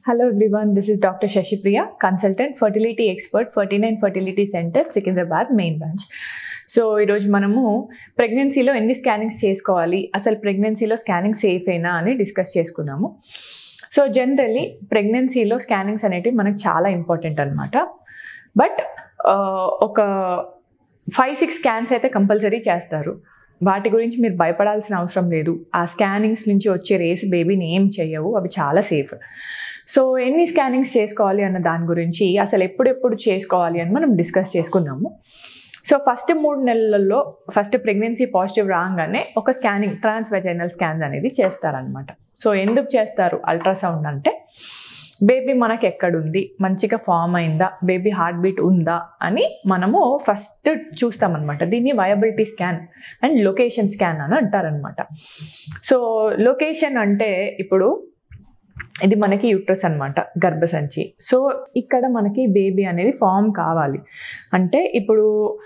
Hello everyone, this is Dr. Shashipriya, consultant, fertility expert, 49 Fertility Center, Secunderabad main branch so ఈరోజు మనము ప్రెగ్నెన్సీలో ఎన్ని scannings చేసుకోవాలి అసలు ప్రెగ్నెన్సీలో స్కానింగ్ సేఫ్ అయినా అని డిస్కస్ చేసుకుందాము సో జనరల్లీ ప్రెగ్నెన్సీలో స్కానింగ్స్ అనేటివి మనకు చాలా ఇంపార్టెంట్ అనమాట బట్ ఒక ఫైవ్ సిక్స్ స్కాన్స్ అయితే కంపల్సరీ చేస్తారు వాటి గురించి మీరు భయపడాల్సిన అవసరం లేదు ఆ స్కానింగ్స్ నుంచి వచ్చే రేస్ బేబీని ఏం చేయవు అవి చాలా సేఫ్ సో ఎన్ని స్కానింగ్స్ చేసుకోవాలి అన్న దాని గురించి అసలు ఎప్పుడెప్పుడు చేసుకోవాలి అని మనం డిస్కస్ చేసుకుందాము సో ఫస్ట్ మూడు నెలల్లో ఫస్ట్ ప్రెగ్నెన్సీ పాజిటివ్ రాగానే ఒక స్కానింగ్ ట్రాన్స్ వెజైనల్ స్కాన్స్ అనేది చేస్తారనమాట సో ఎందుకు చేస్తారు అల్ట్రాసౌండ్ అంటే బేబీ మనకి ఎక్కడుంది మంచిగా ఫామ్ అయిందా బేబీ హార్ట్ బీట్ ఉందా అని మనము ఫస్ట్ చూస్తామన్నమాట దీన్ని viability scan and location scan అని అంటారనమాట సో లొకేషన్ అంటే ఇప్పుడు ఇది మనకి యూట్రస్ అనమాట గర్భసంచి సో ఇక్కడ మనకి బేబీ అనేది ఫామ్ కావాలి అంటే ఇప్పుడు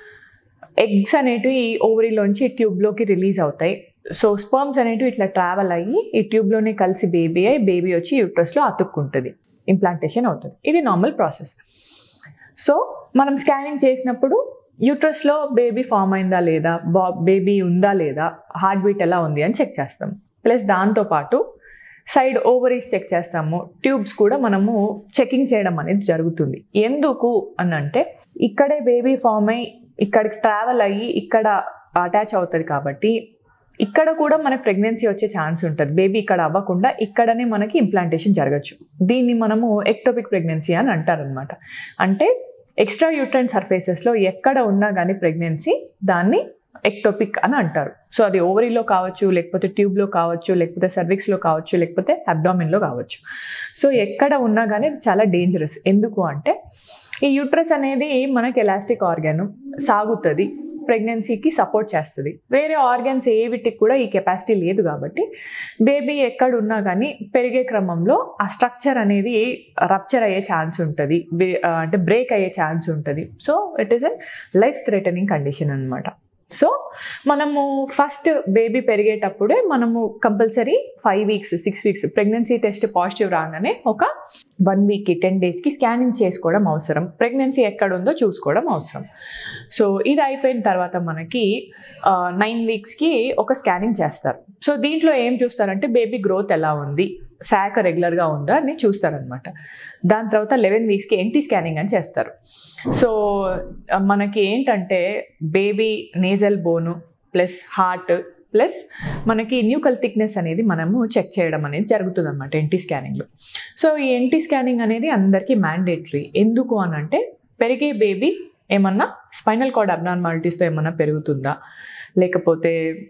ఎగ్స్ అనేటివి ఓవరీలోంచి ట్యూబ్లోకి రిలీజ్ అవుతాయి సో స్పర్మ్స్ అనేటివి ఇట్లా ట్రావెల్ అయ్యి ఈ ట్యూబ్లోనే కలిసి బేబీ అయ్యి బేబీ వచ్చి యూట్రస్లో అతుక్కుంటుంది ఇంప్లాంటేషన్ అవుతుంది ఇది నార్మల్ ప్రాసెస్ సో మనం స్కానింగ్ చేసినప్పుడు యూట్రస్లో బేబీ ఫామ్ అయిందా లేదా బా బేబీ ఉందా లేదా హార్ట్ బీట్ ఎలా ఉంది అని చెక్ చేస్తాం ప్లస్ దాంతోపాటు సైడ్ ఓవరీస్ చెక్ చేస్తాము ట్యూబ్స్ కూడా మనము చెకింగ్ చేయడం అనేది జరుగుతుంది ఎందుకు అని అంటే ఇక్కడే బేబీ ఫామ్ అయ్యి ఇక్కడికి ట్రావెల్ అయ్యి ఇక్కడ అటాచ్ అవుతుంది కాబట్టి ఇక్కడ కూడా మనకు ప్రెగ్నెన్సీ వచ్చే ఛాన్స్ ఉంటుంది బేబీ ఇక్కడ అవ్వకుండా ఇక్కడనే మనకి ఇంప్లాంటేషన్ జరగచ్చు దీన్ని మనము ఎక్టోపిక్ ప్రెగ్నెన్సీ అని అంటారనమాట అంటే ఎక్స్ట్రా యూట్రైన్ సర్ఫేసెస్లో ఎక్కడ ఉన్నా కానీ ప్రెగ్నెన్సీ దాన్ని ఎక్టోపిక్ అని అంటారు సో అది ఓవరీలో కావచ్చు లేకపోతే ట్యూబ్లో కావచ్చు లేకపోతే సర్విక్స్లో కావచ్చు లేకపోతే అబ్డామిన్లో కావచ్చు సో ఎక్కడ ఉన్నా కానీ అది చాలా డేంజరస్ ఎందుకు అంటే ఈ యూట్రస్ అనేది మనకి ఎలాస్టిక్ ఆర్గాన్ సాగుతుంది ప్రెగ్నెన్సీకి సపోర్ట్ చేస్తుంది వేరే ఆర్గాన్స్ ఏ వీటికి కూడా ఈ కెపాసిటీ లేదు కాబట్టి బేబీ ఎక్కడ ఉన్నా కానీ పెరిగే క్రమంలో ఆ స్ట్రక్చర్ అనేది రప్చర్ అయ్యే ఛాన్స్ ఉంటుంది అంటే బ్రేక్ అయ్యే ఛాన్స్ ఉంటుంది so it is a life threatening condition అనమాట సో మనము ఫస్ట్ బేబీ పెరిగేటప్పుడే మనము compulsory five weeks six weeks pregnancy test positive రాగానే ఒక వన్ వీక్కి టెన్ డేస్కి స్కానింగ్ చేసుకోవడం అవసరం ప్రెగ్నెన్సీ ఎక్కడ ఉందో చూసుకోవడం అవసరం సో ఇది అయిపోయిన తర్వాత మనకి నైన్ వీక్స్కి ఒక స్కానింగ్ చేస్తారు సో దీంట్లో ఏం చూస్తారంటే బేబీ గ్రోత్ ఎలా ఉంది శాఖ రెగ్యులర్గా ఉందా అని చూస్తారనమాట దాని తర్వాత లెవెన్ వీక్స్కి ఎంటీ స్కానింగ్ అని చేస్తారు సో మనకి ఏంటంటే baby nasal bone plus heart plus మనకి న్యూకల్ థిక్నెస్ అనేది మనము చెక్ చేయడం అనేది జరుగుతుంది అనమాట ఎన్టీ స్కానింగ్లో సో ఈ ఎన్టీ స్కానింగ్ అనేది అందరికీ మ్యాండేటరీ ఎందుకు అని అంటే పెరిగే బేబీ ఏమన్నా స్పైనల్ కార్డ్ అబ్నార్మాలిటీస్తో ఏమన్నా పెరుగుతుందా లేకపోతే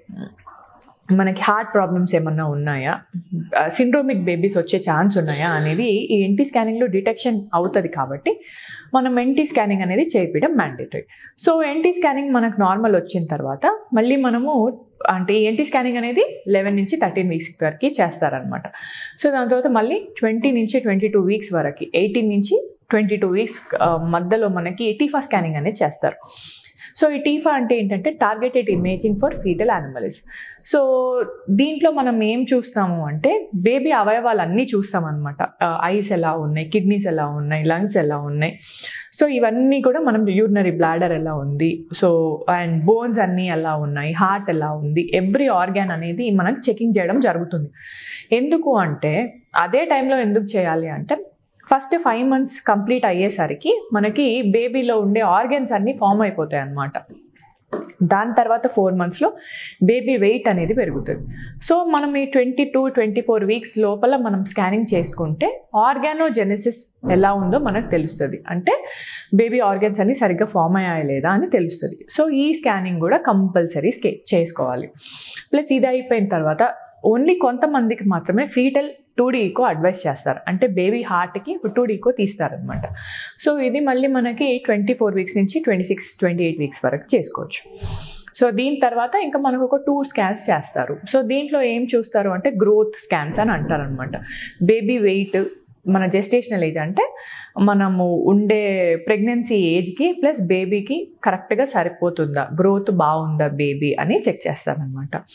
మనకి హార్ట్ ప్రాబ్లమ్స్ ఏమన్నా ఉన్నాయా సిండ్రోమిక్ బేబీస్ వచ్చే ఛాన్స్ ఉన్నాయా అనేది ఈ ఎన్టీ స్కానింగ్లో డిటెక్షన్ అవుతుంది కాబట్టి మనం ఎన్టీ స్కానింగ్ అనేది చేయించడం మ్యాండేటరీ సో ఎన్టీ స్కానింగ్ మనకు నార్మల్ వచ్చిన తర్వాత మళ్ళీ మనము అంటే ఈ ఎన్టీ స్కానింగ్ అనేది లెవెన్ నుంచి థర్టీన్ వీక్స్ వరకు చేస్తారనమాట సో దాని తర్వాత మళ్ళీ ట్వంటీ నుంచి ట్వంటీ టూ వీక్స్ వరకు ఎయిటీన్ నుంచి ట్వంటీ టూ వీక్స్ మధ్యలో మనకి టీఫా స్కానింగ్ అనేది చేస్తారు సో ఈ టీఫా అంటే ఏంటంటే targeted imaging for fetal animals so దీంట్లో మనం ఏం చూస్తాము అంటే బేబీ అవయవాలు అన్నీ చూస్తాం అనమాట ఐస్ ఎలా ఉన్నాయి కిడ్నీస్ ఎలా ఉన్నాయి లంగ్స్ ఎలా ఉన్నాయి సో ఇవన్నీ కూడా మనం యూరినరీ బ్లాడర్ ఎలా ఉంది సో అండ్ బోన్స్ అన్నీ ఎలా ఉన్నాయి హార్ట్ ఎలా ఉంది ఎవ్రీ ఆర్గాన్ అనేది మనకు చెకింగ్ చేయడం జరుగుతుంది ఎందుకు అంటే అదే టైంలో ఎందుకు చేయాలి అంటే ఫస్ట్ ఫైవ్ మంత్స్ కంప్లీట్ అయ్యేసరికి మనకి బేబీలో ఉండే ఆర్గన్స్ అన్నీ ఫామ్ అయిపోతాయి అన్నమాట దాని తర్వాత ఫోర్ మంత్స్లో బేబీ వెయిట్ అనేది పెరుగుతుంది సో మనం ఈ twenty two twenty four weeks లోపల మనం స్కానింగ్ చేసుకుంటే ఆర్గానోజెనసిస్ ఎలా ఉందో మనకు తెలుస్తుంది అంటే బేబీ ఆర్గన్స్ అన్ని సరిగ్గా ఫామ్ అయ్యాయి లేదా అని తెలుస్తుంది సో ఈ స్కానింగ్ కూడా కంపల్సరీ స్కే చేసుకోవాలి ప్లస్ ఇది అయిపోయిన తర్వాత ఓన్లీ కొంతమందికి మాత్రమే ఫీటల్ టూ డీకో అడ్వైస్ చేస్తారు అంటే బేబీ హార్ట్కి టూ డీకో తీస్తారనమాట సో ఇది మళ్ళీ మనకి ట్వంటీ ఫోర్ వీక్స్ నుంచి twenty six twenty eight weeks వరకు చేసుకోవచ్చు సో దీని తర్వాత ఇంకా మనకు ఒక టూ స్కాన్స్ చేస్తారు సో దీంట్లో ఏం చూస్తారు అంటే గ్రోత్ స్కాన్స్ అని అంటారనమాట బేబీ వెయిట్ మన జెస్టేషనల్ ఏజ్ అంటే మనము ఉండే ప్రెగ్నెన్సీ ఏజ్కి ప్లస్ బేబీకి కరెక్ట్గా సరిపోతుందా గ్రోత్ బాగుందా బేబీ అని చెక్ చేస్తారనమాట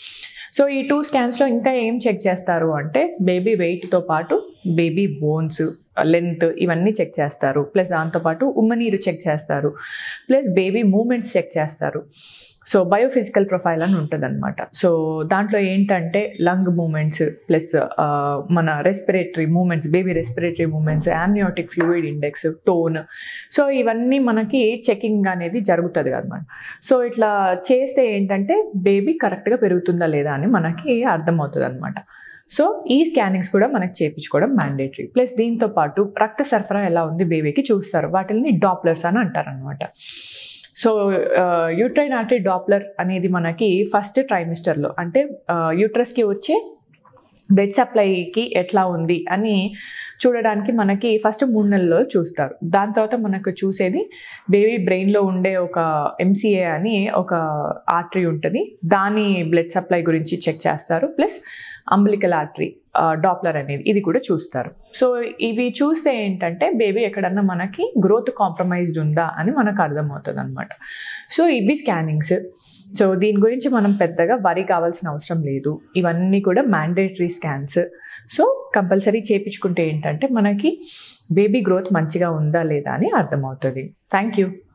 సో ఈ టూ స్కాన్స్లో ఇంకా ఏం చెక్ చేస్తారు అంటే బేబీ వెయిట్తో పాటు బేబీ బోన్స్ లెంత్ ఇవన్నీ చెక్ చేస్తారు ప్లస్ దాంతోపాటు ఉమ్మనీరు చెక్ చేస్తారు ప్లస్ బేబీ మూమెంట్స్ చెక్ చేస్తారు సో బయోఫిజికల్ ప్రొఫైల్ అని ఉంటుంది అనమాట సో దాంట్లో ఏంటంటే లంగ్ మూమెంట్స్ ప్లస్ మన respiratory movements baby respiratory movements amniotic fluid index tone so ఇవన్నీ మనకి చెకింగ్ అనేది జరుగుతుంది అనమాట సో ఇట్లా చేస్తే ఏంటంటే బేబీ కరెక్ట్గా పెరుగుతుందా లేదా అని మనకి అర్థమవుతుంది అనమాట సో ఈ స్కానింగ్స్ కూడా మనకి చేయించుకోవడం మ్యాండేటరీ ప్లస్ దీంతో పాటు రక్త సరఫరా ఎలా ఉంది బేబీకి చూస్తారు వాటిని డాప్లర్స్ అని అంటారు అనమాట సో యూట్రైన్ ఆర్టరీ డాప్లర్ అనేది మనకి ఫస్ట్ ట్రైమిస్టర్లో అంటే యూట్రస్కి వచ్చే బ్లడ్ సప్లైకి ఎట్లా ఉంది అని చూడడానికి మనకి ఫస్ట్ మూడు నెలల్లో చూస్తారు దాని తర్వాత మనకు చూసేది బేబీ బ్రెయిన్లో ఉండే ఒక ఎంసీఏ అని ఒక ఆర్టరీ ఉంటుంది దాని బ్లడ్ సప్లై గురించి చెక్ చేస్తారు ప్లస్ అంబలికల్ ఆర్టరీ డాప్లర్ అనేది ఇది కూడా చూస్తారు సో ఇవి చూస్తే ఏంటంటే బేబీ ఎక్కడన్నా మనకి గ్రోత్ కాంప్రమైజ్డ్ ఉందా అని మనకు అర్థమవుతుంది అనమాట సో ఇవి స్కానింగ్స్ సో దీని గురించి మనం పెద్దగా వరి కావాల్సిన అవసరం లేదు ఇవన్నీ కూడా మ్యాండేటరీ స్కాన్స్ సో కంపల్సరీ చేయించుకుంటే ఏంటంటే మనకి బేబీ గ్రోత్ మంచిగా ఉందా లేదా అని అర్థమవుతుంది థ్యాంక్ యూ